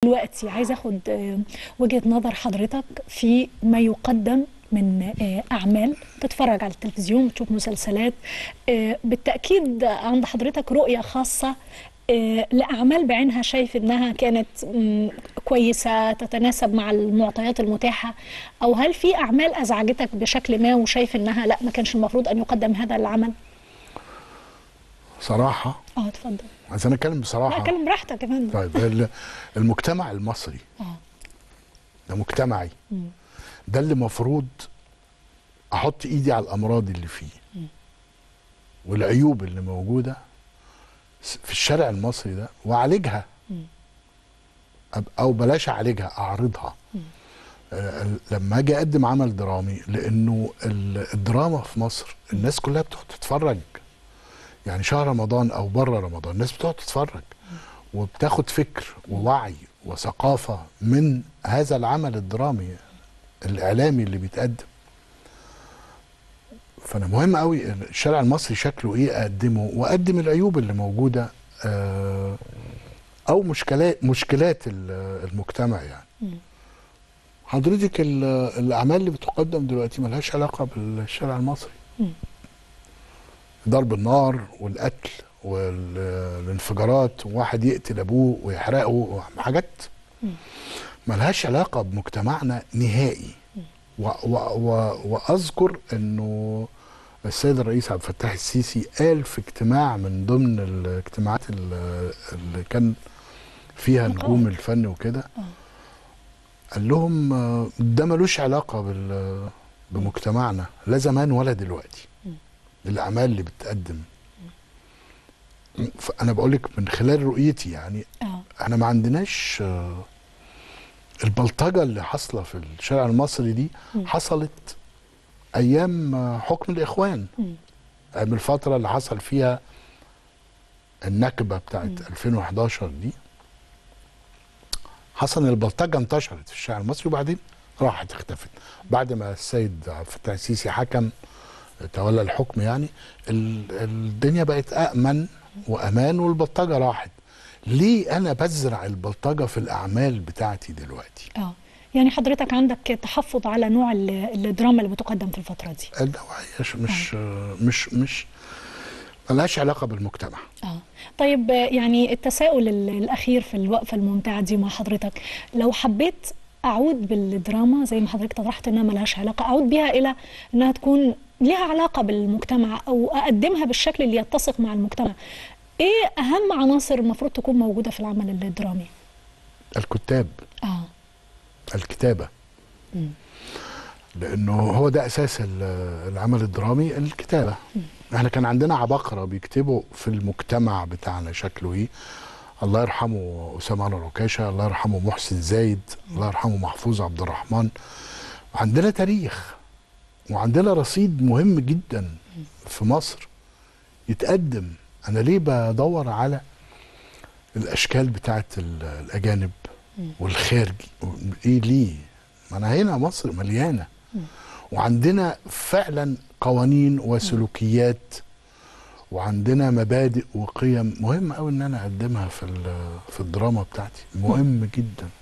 دلوقتي عايز اخد آه، وجهة نظر حضرتك في ما يقدم من آه، اعمال تتفرج على التلفزيون بتشوف مسلسلات آه، بالتاكيد عند حضرتك رؤيه خاصه آه، لاعمال بعينها شايف انها كانت مم، كويسه تتناسب مع المعطيات المتاحه او هل في اعمال ازعجتك بشكل ما وشايف انها لا ما كانش المفروض ان يقدم هذا العمل صراحه اه اتفضل عايز انا اتكلم لا بصراحه كلم براحتك يا فندم طيب ال- المجتمع المصري اه ده مجتمعي مم. ده اللي مفروض احط ايدي على الامراض اللي فيه والعيوب اللي موجوده س- في الشارع المصري ده واعالجها أب- او بلاش اعالجها اعرضها آه، ال- لما اجي اقدم عمل درامي لانه ال- الدراما في مصر الناس كلها بتقعد تتفرج يعني شهر رمضان او بره رمضان الناس بتقعد تتفرج وبتاخد فكر ووعي وثقافه من هذا العمل الدرامي الاعلامي اللي بيتقدم فانا مهم قوي الشارع المصري شكله ايه اقدمه واقدم العيوب اللي موجوده آه، او مشكلات مشكلات ال- المجتمع يعني حضرتك ال- الاعمال اللي بتقدم دلوقتي ملهاش علاقه بالشارع المصري مم. ضرب النار والقتل والانفجارات وواحد يقتل ابوه ويحرقه حاجات ملهاش علاقه بمجتمعنا نهائي و و و واذكر انه السيد الرئيس عبد الفتاح السيسي قال في اجتماع من ضمن الاجتماعات ال- اللي كان فيها نجوم الفن وكده قال لهم آه، ده ملوش علاقه بال بمجتمعنا لا زمان ولا دلوقتي الاعمال اللي بتقدم انا بقول لك من خلال رؤيتي يعني اه احنا ما عندناش آه، البلطجه اللي حاصله في الشارع المصري دي حصلت ايام آه، حكم الاخوان مم. ايام الفتره اللي حصل فيها النكبه بتاعت 2011 دي حصل ان البلطجه انتشرت في الشارع المصري وبعدين راحت اختفت بعد ما السيد عبد الفتاح السيسي حكم تولى الحكم يعني ال- الدنيا بقت امن وامان والبلطجه راحت ليه انا بزرع البلطجه في الاعمال بتاعتي دلوقتي اه يعني حضرتك عندك تحفظ على نوع ال- الدراما اللي بتقدم في الفترة دي النوعيه مش مش مش مش ملهاش علاقه بالمجتمع اه طيب آه، يعني التساؤل ال- الأخير في الوقفة الممتعة دي مع حضرتك لو حبيت أعود بالدراما زي ما حضرتك طرحت إنها ملهاش علاقة أعود بيها إلى إنها تكون لها علاقة بالمجتمع أو أقدمها بالشكل اللي يتسق مع المجتمع إيه أهم عناصر المفروض تكون موجودة في العمل الدرامي؟ الكتاب اه الكتابه مم. لانه هو ده اساس ال- العمل الدرامي الكتابه احنا كان عندنا عباقره بيكتبوا في المجتمع بتاعنا شكله ايه الله يرحمه اسامه انور ركاشه الله يرحمه محسن زايد الله يرحمه محفوظ عبد الرحمن عندنا تاريخ وعندنا رصيد مهم جدا في مصر يتقدم انا ليه بدور على الاشكال بتاعت ال- الاجانب والخارجي ايه ليه ما انا هنا مصر مليانه وعندنا فعلا قوانين وسلوكيات وعندنا مبادئ وقيم مهم قوي ان انا اقدمها في ال- في الدراما بتاعتي مهم جدا